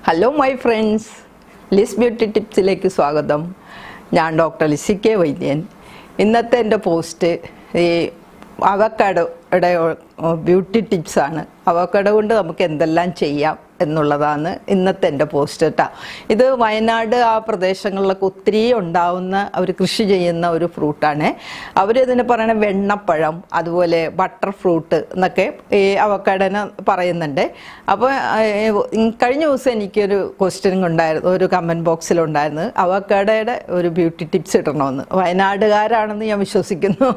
hello my friends Liz beauty ടിപ്സിലേക്ക് സ്വാഗതം ഞാൻ ഡോക്ടർ ലിസി കെ വൈദ്യൻ ഇന്നത്തെ എൻ്റെ പോസ്റ്റ് ഈ അവക്കടയുടെ ബ്യൂട്ടി ടിപ്സാണ് അവക്കട കൊണ്ട് നമുക്ക് എന്തെല്ലാം ചെയ്യാം എന്നുള്ളതാണ് ഇന്നത്തെ എൻ്റെ പോസ്റ്റ് കേട്ടോ ഇത് വയനാട് ആ പ്രദേശങ്ങളിലൊക്കെ ഒത്തിരി ഉണ്ടാവുന്ന അവർ കൃഷി ചെയ്യുന്ന ഒരു ഫ്രൂട്ടാണ് അവരിതിന് പറയണ വെണ്ണപ്പഴം അതുപോലെ ബട്ടർ ഫ്രൂട്ട് എന്നൊക്കെ ഈ അവക്കടനെ പറയുന്നുണ്ട് അപ്പോൾ കഴിഞ്ഞ ദിവസം എനിക്കൊരു ക്വസ്റ്റ്യൻ ഉണ്ടായിരുന്നു ഒരു കമൻറ്റ് ബോക്സിലുണ്ടായിരുന്നു അവക്കടയുടെ ഒരു ബ്യൂട്ടി ടിപ്സ് ഇടണമെന്ന് വയനാടുകാരാണെന്ന് ഞാൻ വിശ്വസിക്കുന്നു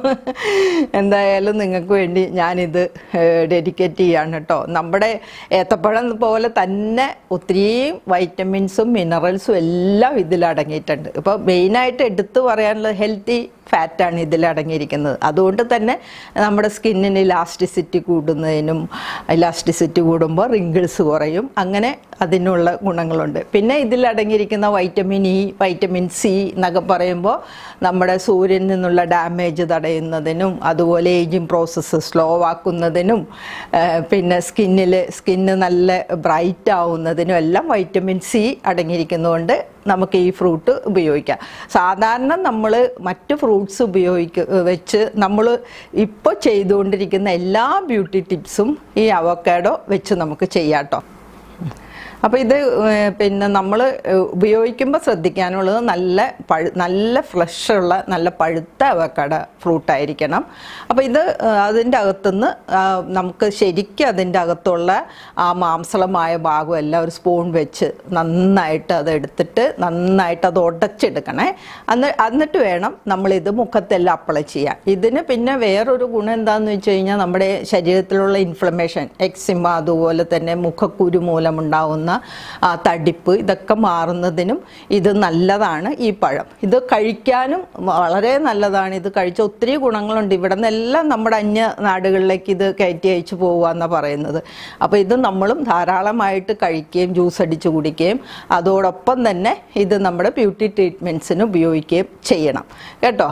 എന്തായാലും നിങ്ങൾക്ക് വേണ്ടി ഞാനിത് ഡെഡിക്കേറ്റ് ചെയ്യാണ് കേട്ടോ നമ്മുടെ ഏത്തപ്പഴം പോലെ തന്നെ ഒത്തിരി വൈറ്റമിൻസും മിനറൽസും എല്ലാം ഇതിൽ അടങ്ങിയിട്ടുണ്ട് ഇപ്പോൾ മെയിനായിട്ട് എടുത്തു പറയാനുള്ളത് ഹെൽത്തി ഫാറ്റാണ് ഇതിൽ അടങ്ങിയിരിക്കുന്നത് അതുകൊണ്ട് തന്നെ നമ്മുടെ സ്കിന്നിന് ഇലാസ്റ്റിസിറ്റി കൂടുന്നതിനും ഇലാസ്റ്റിസിറ്റി കൂടുമ്പോൾ റിങ്കിൾസ് കുറയും അങ്ങനെ അതിനുള്ള ഗുണങ്ങളുണ്ട് പിന്നെ ഇതിൽ അടങ്ങിയിരിക്കുന്ന വൈറ്റമിൻ ഇ വൈറ്റമിൻ സി എന്നൊക്കെ പറയുമ്പോൾ നമ്മുടെ സൂര്യനിൽ നിന്നുള്ള ഡാമേജ് തടയുന്നതിനും അതുപോലെ ഏജിങ് പ്രോസസ്സ് സ്ലോ ആക്കുന്നതിനും ആ, പിന്നെ സ്കിന്നിൽ സ്കിന്ന് നല്ല ബ്രൈറ്റ് ആവുന്നതിനും എല്ലാം വൈറ്റമിൻ സി അടങ്ങിയിരിക്കുന്നതുകൊണ്ട് നമുക്ക് ഈ ഫ്രൂട്ട് ഉപയോഗിക്കാം സാധാരണ നമ്മൾ മറ്റ് ഫ്രൂട്ട്സ് ഉപയോഗിക്ക വെച്ച് നമ്മൾ ഇപ്പോൾ ചെയ്തുകൊണ്ടിരിക്കുന്ന എല്ലാ ബ്യൂട്ടി ടിപ്സും ഈ അവക്കാഡോ വെച്ച് നമുക്ക് ചെയ്യാം കേട്ടോ അപ്പോൾ ഇത് ഏഹ്, പിന്നെ നമ്മൾ ഉപയോഗിക്കുമ്പോൾ ശ്രദ്ധിക്കാനുള്ളത് നല്ല പഴു നല്ല ഫ്ലഷുള്ള നല്ല പഴുത്ത അവക്കട ഫ്രൂട്ടായിരിക്കണം അപ്പോൾ ഇത് ഏഹ്, അതിൻ്റെ അകത്തുനിന്ന് ആ, നമുക്ക് ശരിക്കും അതിൻ്റെ അകത്തുള്ള ആ മാംസളമായ ഭാഗം എല്ലാം ഒരു സ്പൂൺ വെച്ച് നന്നായിട്ട് അത് എടുത്തിട്ട് നന്നായിട്ട് അത് ഉടച്ചെടുക്കണേ അന്ന് എന്നിട്ട് വേണം നമ്മളിത് മുഖത്തെല്ലാം അപ്ലൈ ചെയ്യാൻ ഇതിന് പിന്നെ വേറൊരു ഗുണം എന്താണെന്ന് വെച്ച് കഴിഞ്ഞാൽ നമ്മുടെ ശരീരത്തിലുള്ള ഇൻഫ്ലമേഷൻ എക്സിമ അതുപോലെ തന്നെ മുഖക്കുരു മൂലമുണ്ടാവുന്ന ആ തടിപ്പ് ഇതൊക്കെ മാറുന്നതിനും ഇത് നല്ലതാണ് ഈ പഴം ഇത് കഴിക്കാനും വളരെ നല്ലതാണ് ഇത് കഴിച്ച ഒത്തിരി ഗുണങ്ങളുണ്ട് ഇവിടെ നിന്നെല്ലാം നമ്മുടെ അന്യ നാടുകളിലേക്ക് ഇത് കയറ്റി അയച്ചു പോകുക എന്നാണ് പറയുന്നത് അപ്പോൾ ഇത് നമ്മളും ധാരാളമായിട്ട് കഴിക്കുകയും ജ്യൂസ് അടിച്ച് കുടിക്കുകയും അതോടൊപ്പം തന്നെ ഇത് നമ്മുടെ ബ്യൂട്ടി ട്രീറ്റ്മെൻറ്റ്സിന് ഉപയോഗിക്കുകയും ചെയ്യണം കേട്ടോ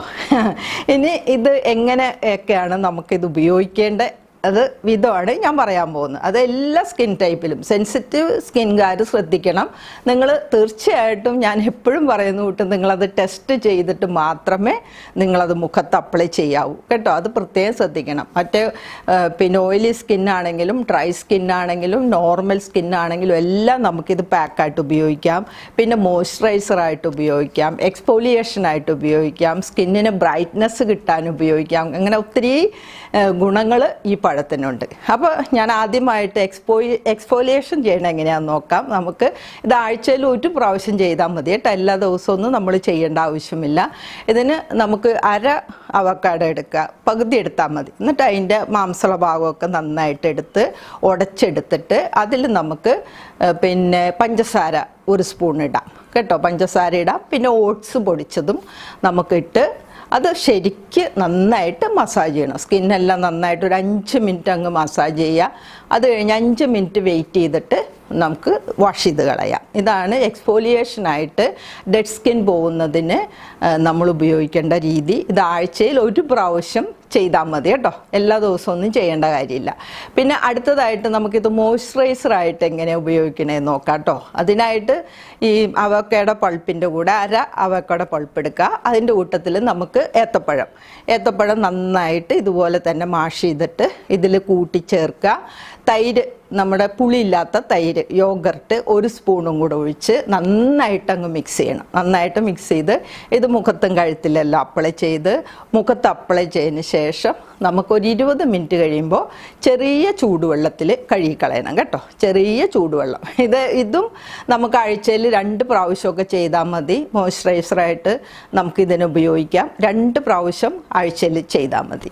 ഇനി ഇത് എങ്ങനെയൊക്കെയാണ് നമുക്കിത് ഉപയോഗിക്കേണ്ട അത് വിധമാണ് ഞാൻ പറയാൻ പോകുന്നത് അത് എല്ലാ സ്കിൻ ടൈപ്പിലും സെൻസിറ്റീവ് സ്കിൻകാർ ശ്രദ്ധിക്കണം നിങ്ങൾ തീർച്ചയായിട്ടും ഞാൻ എപ്പോഴും പറയുന്ന കൂട്ട് നിങ്ങളത് ടെസ്റ്റ് ചെയ്തിട്ട് മാത്രമേ നിങ്ങളത് മുഖത്ത് അപ്ലൈ ചെയ്യാവൂ കേട്ടോ അത് പ്രത്യേകം ശ്രദ്ധിക്കണം മറ്റേ ആ, പിന്നെ ഓയിലി സ്കിന്നാണെങ്കിലും ഡ്രൈ സ്കിന്നാണെങ്കിലും നോർമൽ സ്കിന്നാണെങ്കിലും എല്ലാം നമുക്കിത് പാക്കായിട്ട് ഉപയോഗിക്കാം പിന്നെ മോയ്സ്ചറൈസറായിട്ട് ഉപയോഗിക്കാം എക്സ്പോലിയേഷനായിട്ട് ഉപയോഗിക്കാം സ്കിന്നിന് ബ്രൈറ്റ്നെസ് കിട്ടാൻ ഉപയോഗിക്കാം അങ്ങനെ ഒത്തിരി ഗുണങ്ങൾ ഈ പഴത്തിനുണ്ട് അപ്പോൾ ഞാൻ ആദ്യമായിട്ട് എക്സ്പോ എക്സ്പോലിയേഷൻ ചെയ്യണം എങ്ങനെയാണെന്ന് നോക്കാം നമുക്ക് ഇത് ആഴ്ചയിൽ ഒരു പ്രാവശ്യം ചെയ്താൽ മതി കേട്ടോ എല്ലാ ദിവസവും ഒന്നും നമ്മൾ ചെയ്യേണ്ട ആവശ്യമില്ല ഇതിന് നമുക്ക് അര അവക്കാട എടുക്കുക പകുതി എടുത്താൽ മതി എന്നിട്ട് അതിൻ്റെ മാംസള ഭാഗമൊക്കെ നന്നായിട്ട് എടുത്ത് ഉടച്ചെടുത്തിട്ട് അതിൽ നമുക്ക് ഏഹ്, പിന്നെ പഞ്ചസാര ഒരു സ്പൂൺ ഇടാം കേട്ടോ പഞ്ചസാര ഇടാം പിന്നെ ഓട്സ് പൊടിച്ചതും നമുക്കിട്ട് അത് ശരിക്ക് നന്നായിട്ട് മസാജ് ചെയ്യണം സ്കിന്നെല്ലാം നന്നായിട്ട് ഒരു അഞ്ച് മിനിറ്റ് അങ്ങ് മസാജ് ചെയ്യുക അത് കഴിഞ്ഞ് അഞ്ച് മിനിറ്റ് വെയിറ്റ് ചെയ്തിട്ട് നമുക്ക് വാഷ് ചെയ്ത് കളയാം ഇതാണ് എക്സ്ഫോലിയേഷനായിട്ട് ഡെഡ് സ്കിൻ പോകുന്നതിന് ആ, നമ്മൾ ഉപയോഗിക്കേണ്ട രീതി ഇത് ആഴ്ചയിൽ ഒരു പ്രാവശ്യം ചെയ്താൽ മതി കേട്ടോ എല്ലാ ദിവസവും ഒന്നും ചെയ്യേണ്ട കാര്യമില്ല പിന്നെ അടുത്തതായിട്ട് നമുക്കിത് മോയ്സ്ചറൈസറായിട്ട് എങ്ങനെ ഉപയോഗിക്കണേന്ന് നോക്കാം കേട്ടോ അതിനായിട്ട് ഈ അവക്കയുടെ പൾപ്പിൻ്റെ കൂടെ അര അവക്കയുടെ പൾപ്പ് എടുക്കുക അതിൻ്റെ കൂട്ടത്തിൽ നമുക്ക് ഏത്തപ്പഴം ഏത്തപ്പഴം നന്നായിട്ട് ഇതുപോലെ തന്നെ മാഷ് ചെയ്തിട്ട് ഇതിൽ കൂട്ടിച്ചേർക്കുക തൈര് നമ്മുടെ പുളിയില്ലാത്ത തൈര് യോഗർട്ട് ഒരു സ്പൂണും കൂടെ ഒഴിച്ച് നന്നായിട്ട് അങ്ങ് മിക്സ് ചെയ്യണം നന്നായിട്ട് മിക്സ് ചെയ്ത് ഇത് മുഖത്തും കഴുത്തിലെല്ലാം അപ്ലൈ ചെയ്ത് മുഖത്ത് അപ്ലൈ ചെയ്തതിന് ശേഷം നമുക്കൊരു ഇരുപത് മിനിറ്റ് കഴിയുമ്പോൾ ചെറിയ ചൂടുവെള്ളത്തിൽ കഴുകിക്കളയണം കേട്ടോ ചെറിയ ചൂടുവെള്ളം ഇത് ഇതും നമുക്ക് ആഴ്ചയിൽ രണ്ട് പ്രാവശ്യമൊക്കെ ചെയ്താൽ മതി മോയ്സ്ചറൈസറായിട്ട് നമുക്കിതിന് ഉപയോഗിക്കാം രണ്ട് പ്രാവശ്യം ആഴ്ചയിൽ ചെയ്താൽ മതി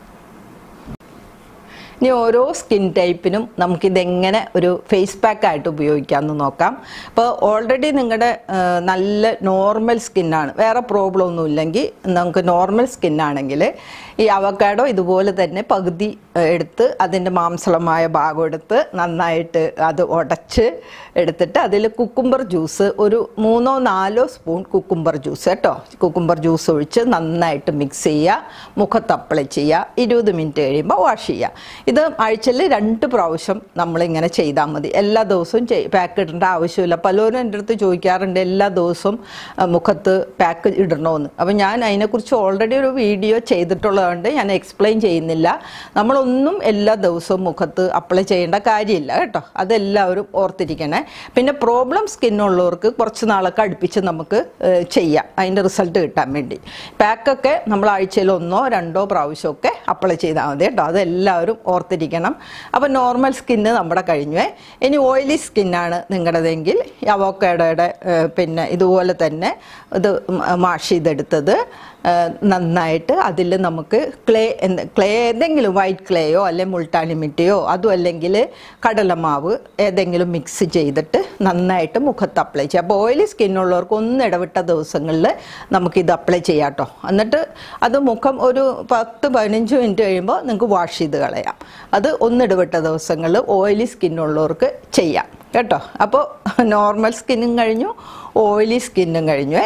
ഇനി ഓരോ സ്കിൻ ടൈപ്പിനും നമുക്കിതെങ്ങനെ ഒരു ഫേസ് പാക്ക് ആയിട്ട് ഉപയോഗിക്കാമെന്ന് നോക്കാം അപ്പോൾ ഓൾറെഡി നിങ്ങളുടെ നല്ല നോർമൽ സ്കിന്നാണ് വേറെ പ്രോബ്ലം ഒന്നും ഇല്ലെങ്കിൽ നമുക്ക് നോർമൽ സ്കിന്നാണെങ്കിൽ ഈ അവക്കാഡോ ഇതുപോലെ തന്നെ പകുതി ഏഹ്, എടുത്ത് അതിൻ്റെ മാംസളമായ ഭാഗം എടുത്ത് നന്നായിട്ട് അത് ഉടച്ച് എടുത്തിട്ട് അതിൽ കുക്കുംബർ ജ്യൂസ് ഒരു മൂന്നോ നാലോ സ്പൂൺ കുക്കുംബർ ജ്യൂസ് കേട്ടോ കുക്കുംബർ ജ്യൂസ് ഒഴിച്ച് നന്നായിട്ട് മിക്സ് ചെയ്യുക മുഖത്ത് അപ്ലൈ ചെയ്യുക ഇരുപത് മിനിറ്റ് കഴിയുമ്പോൾ വാഷ് ചെയ്യുക ഇത് ആഴ്ചയിൽ രണ്ട് പ്രാവശ്യം നമ്മളിങ്ങനെ ചെയ്താൽ മതി എല്ലാ ദിവസവും പാക്ക് ഇടേണ്ട ആവശ്യമില്ല പലരും എൻ്റെ അടുത്ത് ചോദിക്കാറുണ്ട് എല്ലാ ദിവസവും ആ, മുഖത്ത് പാക്ക് ഇടണമെന്ന് അപ്പം ഞാൻ അതിനെക്കുറിച്ച് ഓൾറെഡി ഒരു വീഡിയോ ചെയ്തിട്ടുള്ളതുകൊണ്ട് ഞാൻ എക്സ്പ്ലെയിൻ ചെയ്യുന്നില്ല നമ്മളൊന്നും എല്ലാ ദിവസവും മുഖത്ത് അപ്ലൈ ചെയ്യേണ്ട കാര്യമില്ല കേട്ടോ അതെല്ലാവരും ഓർത്തിരിക്കണേ പിന്നെ പ്രോബ്ലം സ്കിന്നുള്ളവർക്ക് കുറച്ച് നാളൊക്കെ അടുപ്പിച്ച് നമുക്ക് ഏഹ്, ചെയ്യാം അതിൻ്റെ റിസൾട്ട് കിട്ടാൻ വേണ്ടി പാക്കൊക്കെ നമ്മൾ ആഴ്ചയിൽ ഒന്നോ രണ്ടോ പ്രാവശ്യമൊക്കെ അപ്ലൈ ചെയ്താൽ മതി കേട്ടോ അതെല്ലാവരും ഓർത്തിരിക്കണം അപ്പോൾ നോർമൽ സ്കിന്ന് നമ്മുടെ കഴിഞ്ഞു ഇനി ഓയിലി സ്കിന്നാണ് നിങ്ങളുടെതെങ്കിൽ അവോക്കാഡോയുടെ പിന്നെ ഇതുപോലെ തന്നെ ഇത് മാഷ് ചെയ്തെടുത്തത് ഏഹ്, നന്നായിട്ട് അതിൽ നമുക്ക് ക്ലേ ക്ലേ ഏതെങ്കിലും വൈറ്റ് ക്ലേയോ അല്ലെങ്കിൽ മുൾട്ടാണി മിട്ടിയോ അതും അല്ലെങ്കിൽ കടലമാവ് ഏതെങ്കിലും മിക്സ് ചെയ്തിട്ട് നന്നായിട്ട് മുഖത്ത് അപ്ലൈ ചെയ്യാം അപ്പോൾ ഓയിലി സ്കിന്നുള്ളവർക്ക് ഒന്ന് ഇടവിട്ട ദിവസങ്ങളിൽ നമുക്കിത് അപ്ലൈ ചെയ്യാം കേട്ടോ എന്നിട്ട് അത് മുഖം ഒരു പത്ത് പതിനഞ്ച് മിനിറ്റ് കഴിയുമ്പോൾ നിങ്ങൾക്ക് വാഷ് ചെയ്ത് കളയാം അത് ഒന്നിടവിട്ട ദിവസങ്ങളിൽ ഓയിലി സ്കിന്നുള്ളവർക്ക് ചെയ്യാം കേട്ടോ അപ്പോൾ നോർമൽ സ്കിന്നും കഴിഞ്ഞു ഓയിലി സ്കിന്നും കഴിഞ്ഞു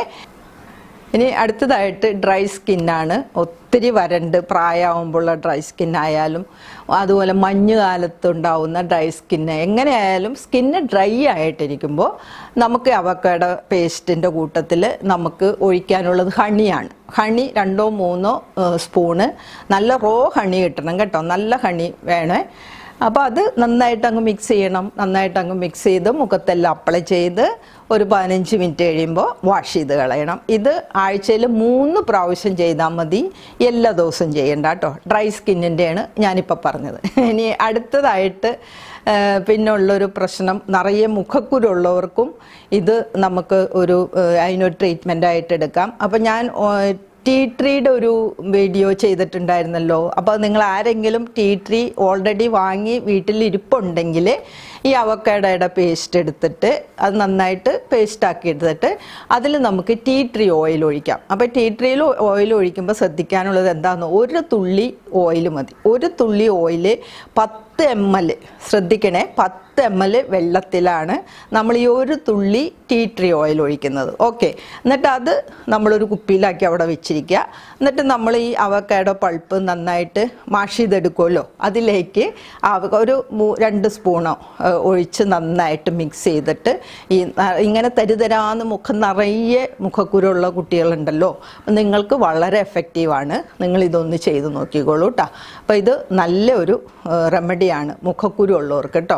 ഇനി അടുത്തതായിട്ട് ഡ്രൈ സ്കിന്നാണ് ഒത്തിരി വരണ്ട് പ്രായമാകുമ്പോഴുള്ള ഡ്രൈ സ്കിൻ ആയാലും അതുപോലെ മഞ്ഞ് കാലത്ത് ഉണ്ടാവുന്ന ഡ്രൈ സ്കിന്ന് എങ്ങനെയായാലും സ്കിന്ന് ഡ്രൈ ആയിട്ടിരിക്കുമ്പോൾ നമുക്ക് അവക്കയുടെ പേസ്റ്റിൻ്റെ കൂട്ടത്തിൽ നമുക്ക് ഒഴിക്കാനുള്ളത് ഹണിയാണ് ഹണി രണ്ടോ മൂന്നോ ഏഹ്, സ്പൂണ് നല്ല റോ ഹണി കിട്ടണം കേട്ടോ നല്ല ഹണി വേണേ അപ്പോൾ അത് നന്നായിട്ട് അങ്ങ് മിക്സ് ചെയ്യണം നന്നായിട്ട് അങ്ങ് മിക്സ് ചെയ്ത് മുഖത്തെല്ലാം അപ്ലൈ ചെയ്ത് ഒരു പതിനഞ്ച് മിനിറ്റ് കഴിയുമ്പോൾ വാഷ് ചെയ്ത് കളയണം ഇത് ആഴ്ചയിൽ മൂന്ന് പ്രാവശ്യം ചെയ്താൽ മതി എല്ലാ ദിവസവും ചെയ്യണ്ട കേട്ടോ ഡ്രൈ സ്കിന്നിൻ്റെയാണ് ഞാനിപ്പോൾ പറഞ്ഞത് ഇനി അടുത്തതായിട്ട് ആ, പിന്നുള്ളൊരു പ്രശ്നം നിറയെ മുഖക്കുരുള്ളവർക്കും ഇത് നമുക്ക് ഒരു ആ, അതിനൊരു ട്രീറ്റ്മെൻ്റ് ആയിട്ട് എടുക്കാം അപ്പം ഞാൻ ആ, ടീ ട്രീയുടെ ഒരു വീഡിയോ ചെയ്തിട്ടുണ്ടായിരുന്നല്ലോ അപ്പോൾ നിങ്ങൾ ആരെങ്കിലും ടീ ട്രീ ഓൾറെഡി വാങ്ങി വീട്ടിൽ ഇരിപ്പുണ്ടെങ്കിൽ ഈ അവക്കാടയുടെ പേസ്റ്റ് എടുത്തിട്ട് അത് നന്നായിട്ട് പേസ്റ്റ് ആക്കി എടുത്തിട്ട് അതിൽ നമുക്ക് ടീ ട്രീ ഓയിൽ ഒഴിക്കാം അപ്പോൾ ടീ ട്രീയിൽ ഓയിൽ ഒഴിക്കുമ്പോൾ ശ്രദ്ധിക്കാനുള്ളത് എന്താണെന്ന് ഒരു തുള്ളി ഓയിൽ മതി ഒരു തുള്ളി ഓയിൽ പത്ത് എം എൽ ശ്രദ്ധിക്കണേ പത്ത് എം എൽ വെള്ളത്തിലാണ് നമ്മൾ ഈ ഒരു തുള്ളി ടീ ട്രീ ഓയിൽ ഒഴിക്കുന്നത് ഓക്കെ എന്നിട്ട് അത് നമ്മളൊരു കുപ്പിയിലാക്കി അവിടെ വെച്ചിരിക്കുക എന്നിട്ട് നമ്മൾ ഈ അവക്കാഡോ പൾപ്പ് നന്നായിട്ട് മാഷ് ചെയ്തെടുക്കുമല്ലോ അതിലേക്ക് അവ- ഒരു മൂ- രണ്ട് സ്പൂണോ ഏഹ്, ഒഴിച്ച് നന്നായിട്ട് മിക്സ് ചെയ്തിട്ട് ഈ ന- ഇങ്ങനെ തരിതരാന്ന് മുഖം നിറയെ മുഖക്കുരുള്ള കുട്ടികളുണ്ടല്ലോ നിങ്ങൾക്ക് വളരെ എഫക്റ്റീവാണ് നിങ്ങൾ ഇതൊന്ന് ചെയ്ത് നോക്കിക്കോളൂ കേട്ടോ അപ്പോൾ ഇത് നല്ലൊരു റെമഡിയാണ് മുഖക്കുരു ഉള്ളവർക്ക് കേട്ടോ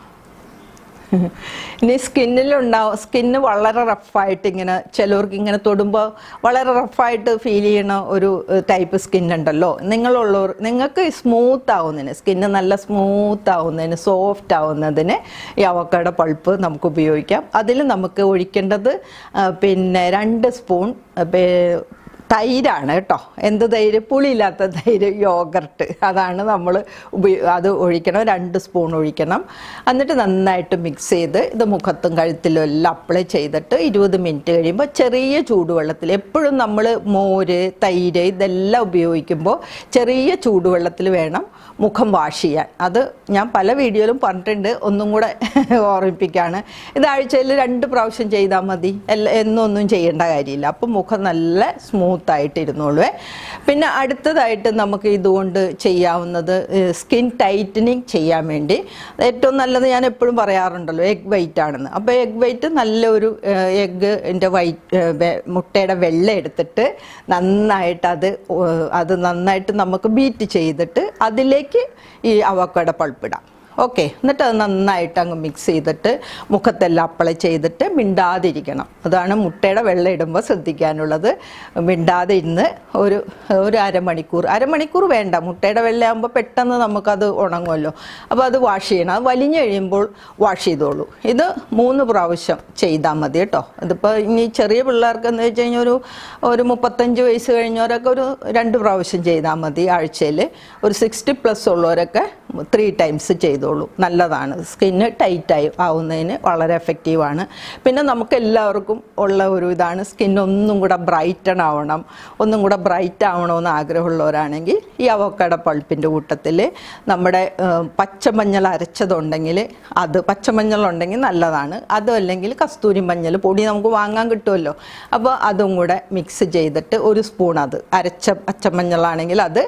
ഇനി സ്കിന്നിലുണ്ടാവും സ്കിന്ന് വളരെ റഫായിട്ട് ഇങ്ങനെ ചിലവർക്ക് ഇങ്ങനെ തൊടുമ്പോൾ വളരെ റഫായിട്ട് ഫീൽ ചെയ്യണ ഒരു ടൈപ്പ് സ്കിൻ ഉണ്ടല്ലോ നിങ്ങളുള്ളവർ നിങ്ങൾക്ക് സ്മൂത്ത് ആവുന്നതിന് സ്കിന്ന് നല്ല സ്മൂത്ത് ആവുന്നതിന് സോഫ്റ്റ് ആവുന്നതിന് ഈ അവക്കയുടെ പൾപ്പ് നമുക്ക് ഉപയോഗിക്കാം അതിൽ നമുക്ക് ഒഴിക്കേണ്ടത് ആ, പിന്നെ രണ്ട് സ്പൂൺ ആ, പേ- തൈരാണ് കേട്ടോ എന്ത് തൈര് പുളിയില്ലാത്ത തൈര് യോഗർട്ട് അതാണ് നമ്മൾ ഉപയോ അത് ഒഴിക്കണം രണ്ട് സ്പൂൺ ഒഴിക്കണം എന്നിട്ട് നന്നായിട്ട് മിക്സ് ചെയ്ത് ഇത് മുഖത്തും കഴുത്തിലും എല്ലാം അപ്ലൈ ചെയ്തിട്ട് ഇരുപത് മിനിറ്റ് കഴിയുമ്പോൾ ചെറിയ ചൂടുവെള്ളത്തിൽ എപ്പോഴും നമ്മൾ മോര് തൈര് ഇതെല്ലാം ഉപയോഗിക്കുമ്പോൾ ചെറിയ ചൂടുവെള്ളത്തിൽ വേണം മുഖം വാഷ് ചെയ്യാൻ അത് ഞാൻ പല വീഡിയോയിലും പറഞ്ഞിട്ടുണ്ട് ഒന്നും കൂടെ ഓർമ്മിപ്പിക്കുകയാണ് ഇത് ആഴ്ചയിൽ രണ്ട് പ്രാവശ്യം ചെയ്താൽ മതി എല്ലാ എന്നൊന്നും ചെയ്യേണ്ട കാര്യമില്ല അപ്പം മുഖം നല്ല സ്മൂത്ത് ആയിട്ട് ഇരുന്നോളൂ പിന്നെ അടുത്തതായിട്ട് നമുക്ക് ഇതുകൊണ്ട് ചെയ്യാവുന്നത് സ്കിൻ ടൈറ്റനിങ് ചെയ്യാൻ വേണ്ടി ഏറ്റവും നല്ലത് ഞാൻ എപ്പോഴും പറയാറുണ്ടല്ലോ എഗ് വൈറ്റ് ആണെന്ന് അപ്പോൾ എഗ് വൈറ്റ് നല്ലൊരു എഗ് എൻ്റെ വൈറ്റ് മുട്ടയുടെ വെള്ള എടുത്തിട്ട് നന്നായിട്ട് അത് ഏഹ്, അത് നന്നായിട്ട് നമുക്ക് ബീറ്റ് ചെയ്തിട്ട് അതിലേക്ക് ഈ അവക്കയുടെ പൾപ്പിടാം ഓക്കെ എന്നിട്ട് അത് നന്നായിട്ട് അങ്ങ് മിക്സ് ചെയ്തിട്ട് മുഖത്തെല്ലാം അപ്ലൈ ചെയ്തിട്ട് മിണ്ടാതിരിക്കണം അതാണ് മുട്ടയുടെ വെള്ളം ഇടുമ്പോൾ ശ്രദ്ധിക്കാനുള്ളത് മിണ്ടാതെ ഇരുന്ന് ഒരു ഒരു അരമണിക്കൂർ അരമണിക്കൂർ വേണ്ട മുട്ടയുടെ വെള്ളയാകുമ്പോൾ പെട്ടെന്ന് നമുക്കത് ഉണങ്ങുമല്ലോ അപ്പോൾ അത് വാഷ് ചെയ്യണം അത് വലിഞ്ഞു കഴിയുമ്പോൾ വാഷ് ചെയ്തോളൂ ഇത് മൂന്ന് പ്രാവശ്യം ചെയ്താൽ മതി കേട്ടോ ഇതിപ്പോൾ ഇനി ചെറിയ പിള്ളേർക്ക് എന്ന് വെച്ച് കഴിഞ്ഞാൽ ഒരു ഒരു മുപ്പത്തഞ്ച് വയസ്സ് കഴിഞ്ഞവരൊക്കെ ഒരു രണ്ട് പ്രാവശ്യം ചെയ്താൽ മതി ആഴ്ചയിൽ ഒരു സിക്സ്റ്റി പ്ലസ് ഉള്ളവരൊക്കെ ത്രീ ടൈംസ് ചെയ്തോളൂ നല്ലതാണ് സ്കിന്ന് ടൈറ്റായി ആവുന്നതിന് വളരെ എഫക്റ്റീവാണ് പിന്നെ നമുക്ക് എല്ലാവർക്കും ഉള്ള ഒരു ഇതാണ് സ്കിൻ ഒന്നും കൂടെ ബ്രൈറ്റൺ ആവണം ഒന്നും കൂടെ ബ്രൈറ്റ് ആവണമെന്ന് ആഗ്രഹമുള്ളവരാണെങ്കിൽ ഈ അവക്കട പൾപ്പിൻ്റെ കൂട്ടത്തിൽ നമ്മുടെ ഏഹ്, പച്ചമഞ്ഞൾ അരച്ചതുണ്ടെങ്കിൽ അത് പച്ചമഞ്ഞൾ ഉണ്ടെങ്കിൽ നല്ലതാണ് അതും അല്ലെങ്കിൽ കസ്തൂരി മഞ്ഞൾ പൊടി നമുക്ക് വാങ്ങാൻ കിട്ടുമല്ലോ അപ്പോൾ അതും കൂടെ മിക്സ് ചെയ്തിട്ട് ഒരു സ്പൂൺ അത് അരച്ച പച്ചമഞ്ഞളാണെങ്കിൽ അത്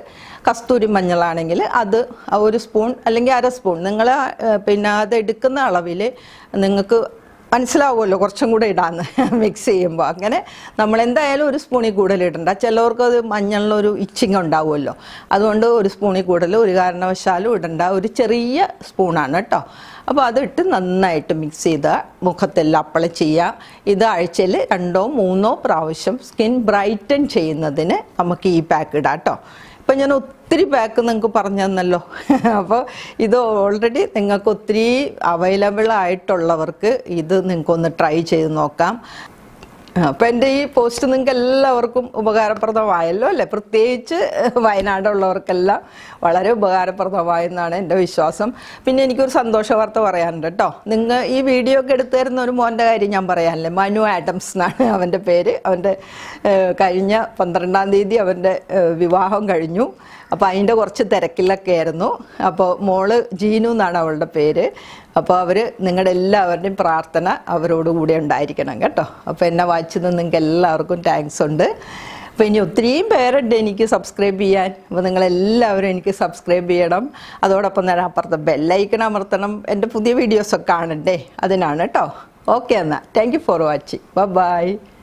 കസ്തൂരി മഞ്ഞളാണെങ്കിൽ അത് ഒരു സ്പൂൺ അല്ലെങ്കിൽ അര സ്പൂൺ നിങ്ങൾ പിന്നെ അത് എടുക്കുന്ന അളവിൽ നിങ്ങൾക്ക് മനസ്സിലാവുമല്ലോ കുറച്ചും കൂടെ ഇടാന്ന് മിക്സ് ചെയ്യുമ്പോൾ അങ്ങനെ നമ്മൾ എന്തായാലും ഒരു സ്പൂണിൽ കൂടുതൽ ഇടണ്ട ചിലവർക്ക് അത് മഞ്ഞളിലൊരു ഇച്ചിങ് ഉണ്ടാവുമല്ലോ അതുകൊണ്ട് ഒരു സ്പൂണിൽ കൂടുതൽ ഒരു കാരണവശാലും ഇടണ്ട ഒരു ചെറിയ സ്പൂണാണ് കേട്ടോ അപ്പോൾ അതിട്ട് നന്നായിട്ട് മിക്സ് ചെയ്ത് മുഖത്തെല്ലാം അപ്ലൈ ചെയ്യുക ഇത് ആഴ്ചയിൽ രണ്ടോ മൂന്നോ പ്രാവശ്യം സ്കിൻ ബ്രൈറ്റൻ ചെയ്യുന്നതിന് നമുക്ക് ഈ പാക്ക് ഇടാം കേട്ടോ ഇപ്പം ഞാൻ ഒത്തിരി പാക്ക് നിങ്ങൾക്ക് പറഞ്ഞു തന്നല്ലോ അപ്പോൾ ഇത് ഓൾറെഡി നിങ്ങൾക്ക് ഒത്തിരി അവൈലബിൾ ആയിട്ടുള്ളവർക്ക് ഇത് നിങ്ങൾക്കൊന്ന് ട്രൈ ചെയ്ത് നോക്കാം അപ്പം എൻ്റെ ഈ പോസ്റ്റ് നിങ്ങൾക്ക് എല്ലാവർക്കും ഉപകാരപ്രദമായല്ലോ അല്ലേ പ്രത്യേകിച്ച് വയനാടുള്ളവർക്കെല്ലാം വളരെ ഉപകാരപ്രദമായെന്നാണ് എൻ്റെ വിശ്വാസം പിന്നെ എനിക്കൊരു സന്തോഷ വാർത്ത പറയാനുണ്ട് കേട്ടോ നിങ്ങൾ ഈ വീഡിയോ ഒക്കെ എടുത്തു തരുന്ന ഒരു മോൻ്റെ കാര്യം ഞാൻ പറയാനല്ലേ മനു ആഡംസ് എന്നാണ് അവൻ്റെ പേര് അവൻ്റെ ഏഹ്, കഴിഞ്ഞ പന്ത്രണ്ടാം തീയതി അവൻ്റെ ഏഹ്, വിവാഹം കഴിഞ്ഞു അപ്പോൾ അതിൻ്റെ കുറച്ച് തിരക്കിലൊക്കെ ആയിരുന്നു അപ്പോൾ മോള് ജീനു എന്നാണ് അവളുടെ പേര് അപ്പോൾ അവർ നിങ്ങളുടെ എല്ലാവരുടെയും പ്രാർത്ഥന അവരോട് കൂടെ ഉണ്ടായിരിക്കണം കേട്ടോ അപ്പോൾ എന്നെ വായിച്ചത് നിങ്ങൾക്ക് എല്ലാവർക്കും താങ്ക്സ് ഉണ്ട് അപ്പോൾ ഇനി ഒത്തിരിയും പേരുണ്ട് എനിക്ക് സബ്സ്ക്രൈബ് ചെയ്യാൻ അപ്പോൾ നിങ്ങളെല്ലാവരും എനിക്ക് സബ്സ്ക്രൈബ് ചെയ്യണം അതോടൊപ്പം തന്നെ അപ്പുറത്തെ ബെല്ലൈക്കൺ അമർത്തണം എൻ്റെ പുതിയ വീഡിയോസൊക്കെ കാണണ്ടേ അതിനാണ് കേട്ടോ ഓക്കെ എന്നാൽ thank you for watching by